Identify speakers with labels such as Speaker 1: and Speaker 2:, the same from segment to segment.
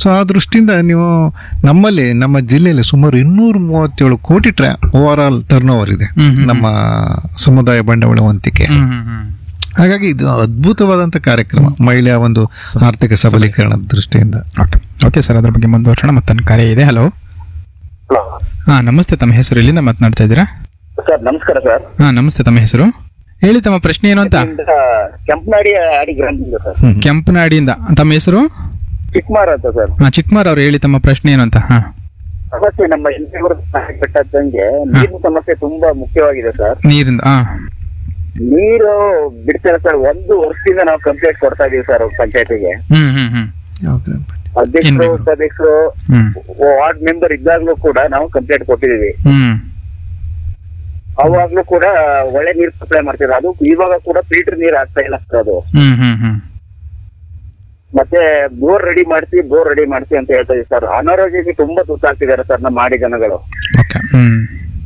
Speaker 1: So ಆ ದೃಷ್ಟಿಯಿಂದ ನೀವು ನಮ್ಮಲ್ಲಿ ನಮ್ಮ ಜಿಲ್ಲೆಯಲ್ಲಿ ಸುಮಾರು ಇನ್ನೂರ ಮೂವತ್ತೇಳು ಕೋಟಿ ಟ್ರಾ ಓವರ್ ಆಲ್ ಟರ್ನ್ ಓವರ್ ಇದೆ
Speaker 2: ಹ್ಮ್, ಹ್ಮ್,
Speaker 1: ನಮ್ಮ ಸಮುದಾಯ ಬಂಡವಾಳ ವಂತಿಕೆ
Speaker 2: ಹ್ಮ್ ಹ್ಮ್ ಹ್ಮ್
Speaker 1: ಹಾಗಾಗಿ ಇದು ಅದ್ಭುತವಾದಂಥ ಕಾರ್ಯಕ್ರಮ ಮಹಿಳೆಯ ಒಂದು ಆರ್ಥಿಕ ಸಬಲೀಕರಣದ ದೃಷ್ಟಿಯಿಂದ
Speaker 2: ಓಕೆ ಓಕೆ ಸರ್ ಅದ್ರ ಬಗ್ಗೆ ಮುಂದುವರ್ಸೋಣ ಮತ್ತೊಂದು ಕರೆ ಇದೆ ಹಲೋ
Speaker 3: ಹಲೋ
Speaker 2: ಹಾಂ ನಮಸ್ತೆ ತಮ್ಮ ಹೆಸರು ಇಲ್ಲಿಂದ ಮಾತನಾಡ್ತಾ ಇದ್ದೀರಾ
Speaker 3: ಸರ್ ನಮಸ್ಕಾರ ಸರ್
Speaker 2: ಹಾಂ ನಮಸ್ತೆ ತಮ್ಮ ಹೆಸರು ಹೇಳಿ ತಮ್ಮ ಪ್ರಶ್ನೆ ಏನು ಅಂತ
Speaker 3: ಇಲ್ಲಿಂದ ಕೆಂಪನಾಡಿ ಆಡಿ ಗ್ರಾಮದಿಂದ ಸರ್
Speaker 2: ಕೆಂಪನಾಡಿಯಿಂದ ತಮ್ಮ ಹೆಸರು
Speaker 3: ಚಿಕ್ಕಮಾರ್ ಅಂತ ಸರ್
Speaker 2: ಹಾಂ ಚಿಕ್ಕಮಾರ್ ಅವ್ರು ಹೇಳಿ ತಮ್ಮ ಪ್ರಶ್ನೆ ಏನು ಅಂತ ಹಾಂ
Speaker 3: ಸಮಸ್ಯೆ ನಮ್ಮ ಹಿಂದೂಗಳು ಬೆಟ್ಟದಂಗೆ ನೀರಿನ ಸಮಸ್ಯೆ ತುಂಬಾ ಮುಖ್ಯವಾಗಿದೆ ಸರ್
Speaker 2: ನೀರಿಂದ ಹಾಂ
Speaker 3: ನೀರು ಬಿಡ್ತಾರೆ ಸರ್ ಒಂದು ವರ್ಷದಿಂದ ನಾವು ಕಂಪ್ಲೇಂಟ್ ಕೊಡ್ತಾ ಇದೀವಿ ಸರ್ ಪಂಚಾಯತಿಗೆ
Speaker 2: ಹ್ಮ್ ಹ್ಮ್ ಹ್ಮ್
Speaker 1: ಯಾವ ಗ್ರಾಮ ಪಂಚಾಯ್ತಿ?
Speaker 3: ಅಧ್ಯಕ್ಷರು
Speaker 2: ಬೇಕು?
Speaker 3: ಉಪಾಧ್ಯಕ್ಷರು
Speaker 2: ಹ್ಮ್
Speaker 3: ವಾರ್ಡ್ ಮೆಂಬರ್ ಇದ್ದಾಗ್ಲೂ ಕೂಡ ನಾವು ಕಂಪ್ಲೇಂಟ್ ಕೊಟ್ಟಿದೀವಿ
Speaker 2: ಹ್ಮ್
Speaker 3: ಅವಾಗ್ಲೂ ಕೂಡ ಒಳ್ಳೆ ನೀರು ಸಪ್ಲೈ ಮಾಡ್ತಿದ್ರು ಅದು ಇವಾಗ ಕೂಡ ಫಿಲ್ಟರ್ ನೀರ್ ಆಗ್ತಾ ಇಲ್ಲ ಸರ್ ಅದು
Speaker 2: ಹ್ಮ್ ಹ್ಮ್ ಹ್ಮ್
Speaker 3: ಮತ್ತೆ ಬೋರ್ ರೆಡಿ ಮಾಡ್ಸಿ ಬೋರ್ ರೆಡಿ ಮಾಡ್ಸಿ ಅಂತ ಹೇಳ್ತಾ ಇದೀವಿ ಸರ್ ಅನಾರೋಗ್ಯಕ್ಕೆ ತುಂಬಾ ತುತ್ತಾಗ್ತಿದ್ದಾರೆ ಸರ್ ನಮ್ಮ ಮಾಡಿ ಜನಗಳು
Speaker 2: ಓಕೆ ಹ್ಮ್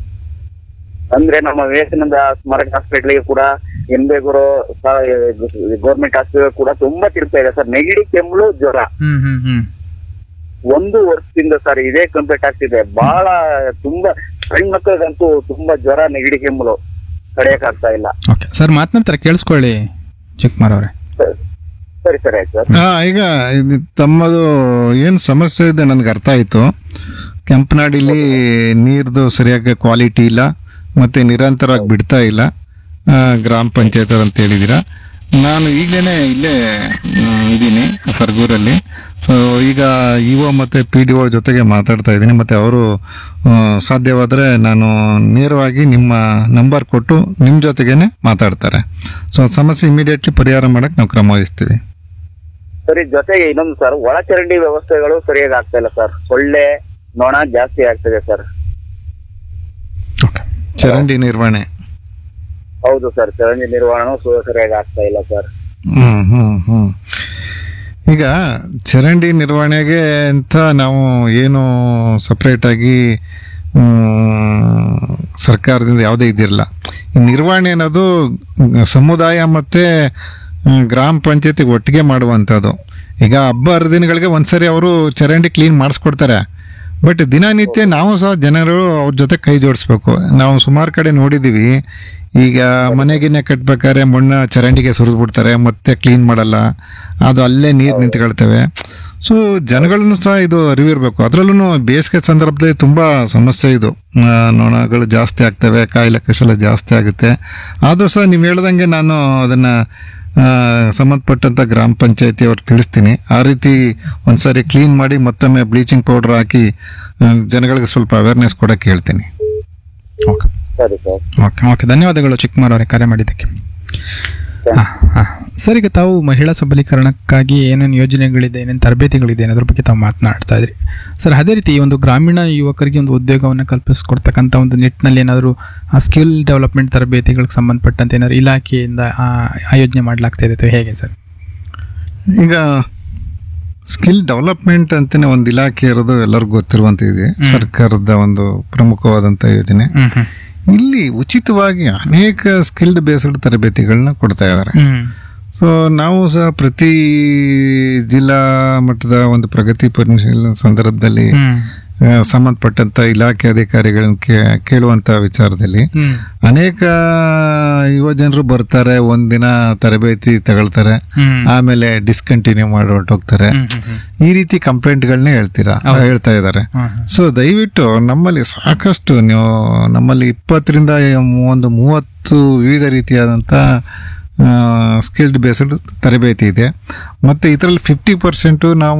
Speaker 3: ಅಂದ್ರೆ ನಮ್ಮ ವಿವೇಕಾನಂದ ಸ್ಮಾರಕ ಹಾಸ್ಪಿಟ್ಲಿಗೆ ಕೂಡ ಎನ್ಬೇಗೂರು ಗೌರ್ಮೆಂಟ್ ಆಸ್ಪತ್ರೆ ಕೂಡ ತುಂಬಾ ತಿರುಗ್ತಾ ಇದೆ ಸರ್ ನೆಗಡಿ ಕೆಮ್ಮಳು ಜ್ವರ
Speaker 2: ಹ್ಮ್ ಹ್ಮ್ ಹ್ಮ್
Speaker 3: ಒಂದು ವರ್ಷದಿಂದ ಸರ್ ಇದೇ ಕಂಪ್ಲೀಟ್ ಆಗ್ತಿದೆ ಬಹಳ ತುಂಬಾ ಸಣ್ಣ ಮಕ್ಕಳಿಗಂತೂ ತುಂಬಾ ಜ್ವರ ನೆಗಡಿ ಕೆಮ್ಮಲು ತಡೆಯಕ್ ಆಗ್ತಾ ಇಲ್ಲ
Speaker 2: ಓಕೆ ಸರ್ ಮಾತನಾಡ್ತಾರೆ ಕೇಳಿಸ್ಕೊಳ್ಳಿ ಚಿಕ್ಕಮಾರ್ ಅವರೇ
Speaker 3: ಸರಿ ಸರಿ ಆಯ್ತು ಸರ್
Speaker 1: ಹಾ ಈಗ ಇದು ತಮ್ಮದು ಏನು ಸಮಸ್ಯೆ ಇದೆ ನನಗೆ ಅರ್ಥ ಆಯಿತು ಕೆಂಪನಾಡಿಲಿ ನೀರ್ದು ಸರಿಯಾಗಿ ಕ್ವಾಲಿಟಿ ಇಲ್ಲ ಮತ್ತು ನಿರಂತರವಾಗಿ ಬಿಡ್ತಾ ಇಲ್ಲ ಆ, ಗ್ರಾಮ ಪಂಚಾಯತ್ ಅಂತ ಹೇಳಿದ್ದೀರಾ ನಾನು ಈಗಲೇ ಇಲ್ಲೇ ಇದ್ದೀನಿ ಸರ್ಗೂರಲ್ಲಿ ಸೊ ಈಗ ಇಒ ಮತ್ತು ಪಿ ಡಿ ಒ ಜೊತೆಗೆ ಮಾತಾಡ್ತಾ ಇದ್ದೀನಿ ಮತ್ತು ಅವರು ಸಾಧ್ಯವಾದರೆ ನಾನು ನೇರವಾಗಿ ನಿಮ್ಮ ನಂಬರ್ ಕೊಟ್ಟು ನಿಮ್ಮ ಜೊತೆಗೇನೆ ಮಾತಾಡ್ತಾರೆ ಸೊ ಸಮಸ್ಯೆ ಇಮಿಡಿಯೇಟ್ಲಿ ಪರಿಹಾರ ಮಾಡೋಕ್ಕೆ ನಾವು ಕ್ರಮ ವಹಿಸ್ತೀವಿ
Speaker 3: ಸರಿ ಜೊತೆಗೆ ಇನ್ನೊಂದು ಸರ್ ಒಳಚರಂಡಿ ವ್ಯವಸ್ಥೆಗಳು ಸರಿಯಾಗಿ ಆಗ್ತಾ ಇಲ್ಲ ಸರ್ ಸೊಳ್ಳೆ ನೊಣ ಜಾಸ್ತಿ ಆಗ್ತಿದೆ ಸರ್
Speaker 2: ಓಕೆ
Speaker 1: ಚರಂಡಿ ನಿರ್ವಹಣೆ
Speaker 3: ಹೌದು ಸರ್ ಚರಂಡಿ ನಿರ್ವಹಣೆ ಸರಿಯಾಗಿ ಆಗ್ತಾ ಇಲ್ಲ ಸರ್
Speaker 1: ಹ್ಮ್ ಹ್ಮ್ ಹ್ಮ್ ಈಗ ಚರಂಡಿ ನಿರ್ವಹಣೆಗೆ ಅಂತ ನಾವು ಏನು ಸಪ್ರೇಟ್ ಆಗಿ ಮ್, ಸರ್ಕಾರದಿಂದ ಯಾವುದೇ ಇದಿರಲ್ಲ ಈ ನಿರ್ವಹಣೆ ಅನ್ನೋದು ಸಮುದಾಯ ಮತ್ತು ಗ್ರಾಮ ಪಂಚಾಯತಿಗೆ ಒಟ್ಟಿಗೆ ಮಾಡುವಂಥದ್ದು ಈಗ ಹಬ್ಬ ಹರಿದಿನಗಳಿಗೆ ಒಂದ್ಸರಿ ಅವರು ಚರಂಡಿ ಕ್ಲೀನ್ ಮಾಡಿಸ್ಕೊಡ್ತಾರೆ ಬಟ್ ದಿನನಿತ್ಯ ನಾವು ಸಹ ಜನರು ಅವ್ರ ಜೊತೆ ಕೈ ಜೋಡಿಸ್ಬೇಕು ನಾವು ಸುಮಾರು ಕಡೆ ನೋಡಿದ್ದೀವಿ ಈಗ ಮನೆಗಿನ್ನೆ ಕಟ್ಬೇಕಾದ್ರೆ ಮಣ್ಣು ಚರಂಡಿಗೆ ಸುರಿದ್ಬಿಡ್ತಾರೆ ಮತ್ತೆ ಕ್ಲೀನ್ ಮಾಡಲ್ಲ ಅದು ಅಲ್ಲೇ ನೀರು ನಿಂತ್ಕೊಳ್ತವೆ ಸೊ ಜನಗಳನ್ನು ಸಹ ಇದು ಅರಿವಿರಬೇಕು ಅದರಲ್ಲೂ ಬೇಸಿಗೆ ಸಂದರ್ಭದಲ್ಲಿ ತುಂಬ ಸಮಸ್ಯೆ ಇದು ಆ, ನೊಣಗಳು ಜಾಸ್ತಿ ಆಗ್ತವೆ ಕಾಯಿಲೆ ಕಷಲ ಜಾಸ್ತಿ ಆಗುತ್ತೆ ಆದರೂ ಸಹ ನೀವು ಹೇಳ್ದಂಗೆ ನಾನು ಅದನ್ನು ಸಂಬಂಧಪಟ್ಟಂಥ ಗ್ರಾಮ ಪಂಚಾಯತಿ ಅವ್ರಿಗೆ ತಿಳಿಸ್ತೀನಿ ಆ ರೀತಿ ಒಂದ್ಸರಿ ಕ್ಲೀನ್ ಮಾಡಿ ಮತ್ತೊಮ್ಮೆ ಬ್ಲೀಚಿಂಗ್ ಪೌಡರ್ ಹಾಕಿ ಆ, ಜನಗಳಿಗೆ ಸ್ವಲ್ಪ ಅವೇರ್ನೆಸ್ ಕೊಡೋಕ್ಕೆ ಹೇಳ್ತೀನಿ
Speaker 2: ಓಕೆ
Speaker 3: ಸರಿ ಸರ್
Speaker 2: ಓಕೆ ಓಕೆ ಧನ್ಯವಾದಗಳು ಚಿಕ್ಕಮಾರ್ ಅವರೇ ಕರೆ ಮಾಡಿದ್ದಕ್ಕೆ ಹಾಂ ಹಾಂ ಸರ್ ಈಗ ತಾವು ಮಹಿಳಾ ಸಬಲೀಕರಣಕ್ಕಾಗಿ ಏನೇನು ಯೋಜನೆಗಳಿದೆ ಏನೇನು ತರಬೇತಿಗಳಿದೆ ಅನ್ನೋದ್ರ ಬಗ್ಗೆ ತಾವು ಮಾತನಾಡ್ತಾ ಇದ್ರಿ ಸರ್ ಅದೇ ರೀತಿ ಈ ಒಂದು ಗ್ರಾಮೀಣ ಯುವಕರಿಗೆ ಒಂದು ಉದ್ಯೋಗವನ್ನು ಕಲ್ಪಿಸ್ಕೊಡ್ತಕ್ಕಂಥ ಒಂದು ನಿಟ್ಟಿನಲ್ಲಿ ಏನಾದರೂ ಆ ಸ್ಕಿಲ್ ಡೆವಲಪ್ಮೆಂಟ್ ತರಬೇತಿಗಳಿಗೆ ಸಂಬಂಧಪಟ್ಟಂತೆ ಏನಾದ್ರು ಇಲಾಖೆಯಿಂದ ಆ, ಆಯೋಜನೆ ಮಾಡಲಾಗ್ತಾ ಇದೆ ಅಥವಾ ಹೇಗೆ ಸರ್
Speaker 1: ಈಗ ಸ್ಕಿಲ್ ಡೆವಲಪ್ಮೆಂಟ್ ಅಂತಾನೆ ಒಂದು ಇಲಾಖೆ ಇರೋದು ಎಲ್ಲರಿಗೂ ಗೊತ್ತಿರುವಂತ ಇದೆ ಸರ್ಕಾರದ ಒಂದು ಪ್ರಮುಖವಾದಂಥ ಯೋಜನೆ
Speaker 2: ಹ್ಮ್ ಹ್ಮ್
Speaker 1: ಇಲ್ಲಿ ಉಚಿತವಾಗಿ ಅನೇಕ ಸ್ಕಿಲ್ಡ್ ಬೇಸ್ಡ್ ತರಬೇತಿಗಳನ್ನ ಕೊಡ್ತಾ ಇದ್ದಾರೆ
Speaker 2: ಹ್ಮ್
Speaker 1: ಸೊ ನಾವು ಸಹ ಪ್ರತಿ ಜಿಲ್ಲಾ ಮಟ್ಟದ ಒಂದು ಪ್ರಗತಿ ಪರಿಶೀಲನೆ ಸಂದರ್ಭದಲ್ಲಿ
Speaker 2: ಹ್ಮ್
Speaker 1: ಆ, ಸಂಬಂಧಪಟ್ಟಂತ ಇಲಾಖೆ ಅಧಿಕಾರಿಗಳನ್ನ ಕೇ- ಕೇಳುವಂತ ವಿಚಾರದಲ್ಲಿ
Speaker 2: ಹ್ಮ್
Speaker 1: ಅನೇಕ ಯುವ ಜನರು ಬರ್ತಾರೆ ಒಂದಿನ ತರಬೇತಿ ತಗೊಳ್ತಾರೆ
Speaker 2: ಹ್ಮ್
Speaker 1: ಆಮೇಲೆ ಡಿಸ್ಕಂಟಿನ್ಯೂ ಮಾಡಿ ಹೊರಟೋಗ್ತಾರೆ
Speaker 2: ಹ್ಮ್ ಹ್ಮ್ ಹ್ಮ್
Speaker 1: ಈ ರೀತಿ ಕಂಪ್ಲೇಂಟ್ಗಳನ್ನೇ ಹೇಳ್ತೀರಾ ಹೇಳ್ತಾ ಇದ್ದಾರೆ
Speaker 2: ಹ್ಮ್ ಹ್ಮ್
Speaker 1: ಸೊ ದಯವಿಟ್ಟು ನಮ್ಮಲ್ಲಿ ಸಾಕಷ್ಟು ನೀವು ನಮ್ಮಲ್ಲಿ ಇಪ್ಪತ್ತರಿಂದ ಒಂದು ಮೂವತ್ತು ವಿವಿಧ ರೀತಿಯಾದಂಥ ಸ್ಕಿಲ್ಡ್ ಬೇಸ್ಡ್ ತರಬೇತಿ ಇದೆ ಮತ್ತು ಇದರಲ್ಲಿ ಫಿಫ್ಟಿ ಪರ್ಸೆಂಟು ನಾವು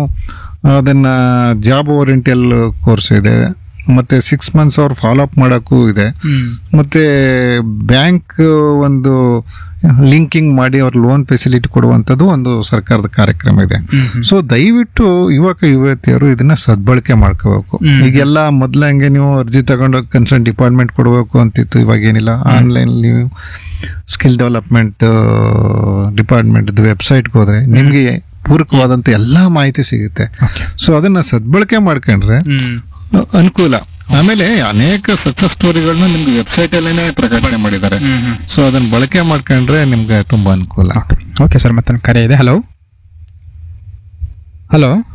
Speaker 1: ಅದನ್ನು ಜಾಬ್ ಓರಿಯೆಂಟಲ್ ಕೋರ್ಸ್ ಇದೆ ಮತ್ತು ಸಿಕ್ಸ್ ಮಂತ್ಸ್ ಅವ್ರು ಫಾಲೋ ಅಪ್ ಮಾಡೋಕ್ಕೂ ಇದೆ
Speaker 2: ಹ್ಮ್
Speaker 1: ಮತ್ತು ಬ್ಯಾಂಕ್ ಒಂದು ಲಿಂಕಿಂಗ್ ಮಾಡಿ ಅವ್ರ ಲೋನ್ ಫೆಸಿಲಿಟಿ ಕೊಡುವಂಥದ್ದು ಒಂದು ಸರ್ಕಾರದ ಕಾರ್ಯಕ್ರಮ ಇದೆ ಸೊ ದಯವಿಟ್ಟು ಯುವಕ ಯುವತಿಯರು ಇದನ್ನ ಸದ್ಬಳಕೆ ಮಾಡ್ಕೋಬೇಕು ಈಗೆಲ್ಲ ಮೊದ್ಲ ಹಂಗೆ ನೀವು ಅರ್ಜಿ ತಗೊಂಡು ಕನ್ಸರ್ನ್ ಡಿಪಾರ್ಟ್ಮೆಂಟ್ ಕೊಡಬೇಕು ಅಂತಿತ್ತು ಇವಾಗ ಏನಿಲ್ಲ ಆನ್ಲೈನ್ ನೀವು ಸ್ಕಿಲ್ ಡೆವಲಪ್ಮೆಂಟ್ ಡಿಪಾರ್ಟ್ಮೆಂಟ್ ವೆಬ್ಸೈಟ್ಗೆ ಹೋದ್ರೆ ನಿಮಗೆ ಪೂರಕವಾದಂಥ ಎಲ್ಲ ಮಾಹಿತಿ ಸಿಗುತ್ತೆ ಸೊ ಅದನ್ನ ಸದ್ಬಳಕೆ ಮಾಡ್ಕೊಂಡ್ರೆ
Speaker 2: ಹ್ಮ್
Speaker 1: ಅ- ಅನುಕೂಲ ಆಮೇಲೆ ಅನೇಕ ಸಕ್ಸಸ್ ಸ್ಟೋರಿಗಳನ್ನ ನಿಮ್ಗೆ ವೆಬ್ಸೈಟ್ ಅಲ್ಲೇನೆ ಪ್ರಕಟಣೆ ಮಾಡಿದ್ದಾರೆ
Speaker 2: ಹ್ಮ್ ಹ್ಮ್
Speaker 1: ಸೊ ಅದನ್ನ ಬಳಕೆ ಮಾಡ್ಕೊಂಡ್ರೆ ನಿಮ್ಗೆ ತುಂಬಾ ಅನುಕೂಲ
Speaker 2: ಓಕೆ ಸರ್ ಮತ್ತೊಂದು ಕರೆ ಇದೆ ಹಲೋ ಹಲೋ